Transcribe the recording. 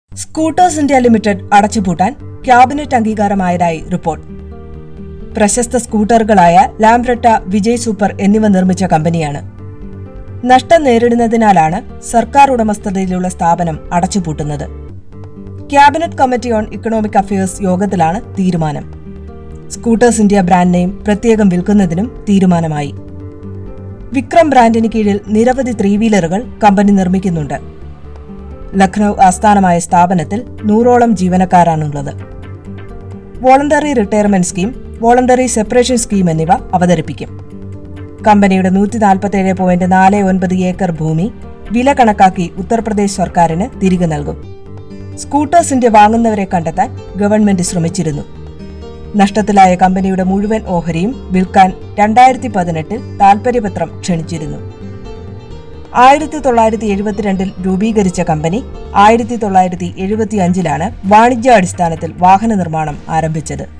scooters India limited അടച്ചുപൂട്ടാൻ cabinet അംഗീകാരമായതായി report പ്രശസ്ത സ്കൂട്ടറുകളായ ലാംബ്രട്ട വിജയ് സൂപ്പർ എന്നിവ നിർമ്മിച്ച കമ്പനിയാണ് നഷ്ടം നേരിടുന്നതിനാലാണ് സർക്കാർ ഉടമസ്ഥതയിലുള്ള സ്ഥാപനം അടച്ചുപൂട്ടുന്നത് cabinet committee on economic affairs യോഗത്തിലാണ് തീരുമാനം സ്കൂട്ടേഴ്സ് ഇന്ത്യ ബ്രാൻഡ് നെയിം പ്രത്യേകം വിൽക്കുന്നതിനും തീരുമാനമായി വിക്രം ബ്രാൻഡിന് കീഴിൽ നിരവധി ത്രീ വീലറുകൾ കമ്പനി നിർമ്മിക്കുന്നുണ്ട് ലഖ്നൌ ആസ്ഥാനമായ സ്ഥാപനത്തിൽ നൂറോളം ജീവനക്കാരാണുള്ളത് voluntary retirement scheme voluntary separation scheme എന്നിവ അവതരിപ്പിക്കും കമ്പനിയുടെ നൂറ്റി നാൽപ്പത്തേഴ് പോയിന്റ് നാല് ഒൻപത് ഏക്കർ ഭൂമി വില കണക്കാക്കി ഉത്തർപ്രദേശ് സർക്കാരിന് തിരികെ നൽകും സ്കൂട്ടേഴ്സിന്റെ വാങ്ങുന്നവരെ കണ്ടെത്താൻ ഗവൺമെന്റ് ശ്രമിച്ചിരുന്നു നഷ്ടത്തിലായ കമ്പനിയുടെ മുഴുവൻ ഓഹരിയും വിൽക്കാൻ രണ്ടായിരത്തി പതിനെട്ടിൽ താൽപര്യപത്രം ക്ഷണിച്ചിരുന്നു ആയിരത്തി തൊള്ളായിരത്തി എഴുപത്തിരണ്ടിൽ രൂപീകരിച്ച കമ്പനി ആയിരത്തി തൊള്ളായിരത്തി എഴുപത്തി അഞ്ചിലാണ് വാണിജ്യാടിസ്ഥാനത്തിൽ വാഹന നിർമ്മാണം ആരംഭിച്ചത്